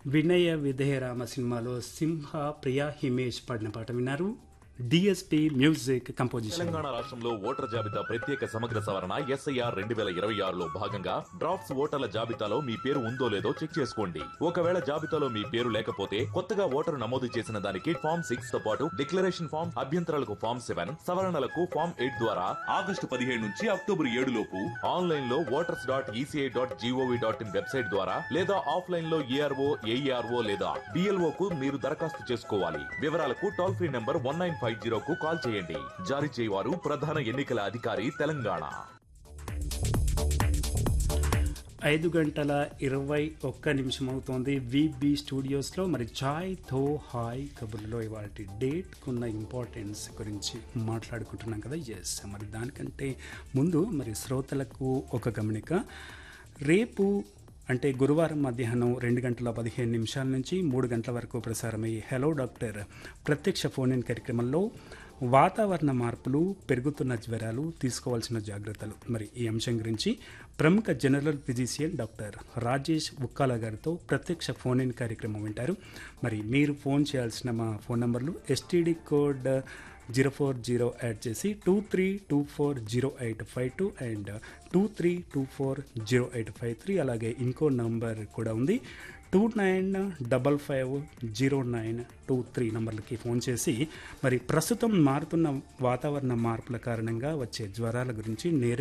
వినయ విధేయరామ సినిమాలో సింహ ప్రియా హిమేష్ పాడిన పాట విన్నారు డిఎస్పి మ్యూజిక్ కంపోజిషన్ తెలంగాణ రాష్ట్రంలో ఓటర్ జాబితా ప్రత్యేక సమగ్ర సవరణ ఎస్ఐఆర్ రెండు వేల ఇరవై ఆరులో భాగంగా డ్రాఫ్ట్స్ ఓటర్ల జాబితాలో మీ పేరు ఉందో లేదో చెక్ చేసుకోండి ఒకవేళ జాబితాలో మీ పేరు లేకపోతే కొత్తగా ఓటరు నమోదు చేసిన దానికి ఫామ్ సిక్స్ తో పాటు డిక్లరేషన్ ఫామ్ అభ్యంతరాలకు ఫామ్ సెవెన్ సవరణలకు ఫామ్ ఎయిట్ ద్వారా ఆగస్టు పదిహేడు నుంచి అక్టోబర్ ఏడు లోపు ఆన్లైన్ లో voters dot ECI dot GOV dot in website ద్వారా లేదా ఆఫ్లైన్ లో ఏఆర్ఓ ఏఈఆర్ఓ లేదా డిఎల్ఓ కు మీరు దరఖాస్తు చేసుకోవాలి వివరాలకు toll free number one nine five zero కు కాల్ చేయండి జారీ చేయవారు ప్రధాన ఎన్నికల అధికారి తెలంగాణ ఐదు గంటల ఇరవై ఒక్క నిమిషం అవుతోంది విబి స్టూడియోస్లో మరి చాయ్ తో హాయ్ కబుర్లో ఇవాళ డేట్కున్న ఇంపార్టెన్స్ గురించి మాట్లాడుకుంటున్నాం కదా ఎస్ మరి దానికంటే ముందు మరి శ్రోతలకు ఒక గమనిక రేపు అంటే గురువారం మధ్యాహ్నం రెండు గంటల పదిహేను నిమిషాల నుంచి మూడు గంటల వరకు ప్రసారమయ్యే హలో డాక్టర్ ప్రత్యక్ష ఫోన్ ఇన్ కార్యక్రమంలో వాతావరణ మార్పులు పెరుగుతున్న జ్వరాలు తీసుకోవాల్సిన జాగ్రత్తలు మరి ఈ అంశం గురించి ప్రముఖ general physician doctor Rajesh Ukkala గారితో ప్రత్యక్ష ఫోన్ ఇన్ కార్యక్రమం వింటారు మరి మీరు ఫోన్ చేయాల్సిన మా ఫోన్ నంబర్లు STD code zero four zero add చేసి two three two four zero eight five two and two three two four zero eight five three అలాగే ఇంకో నంబర్ కూడా ఉంది two nine double five zero nine two three నంబర్లకి phone చేసి మరి ప్రస్తుతం మారుతున్న వాతావరణ మార్పుల కారణంగా వచ్చే జ్వరాల గురించి నేరు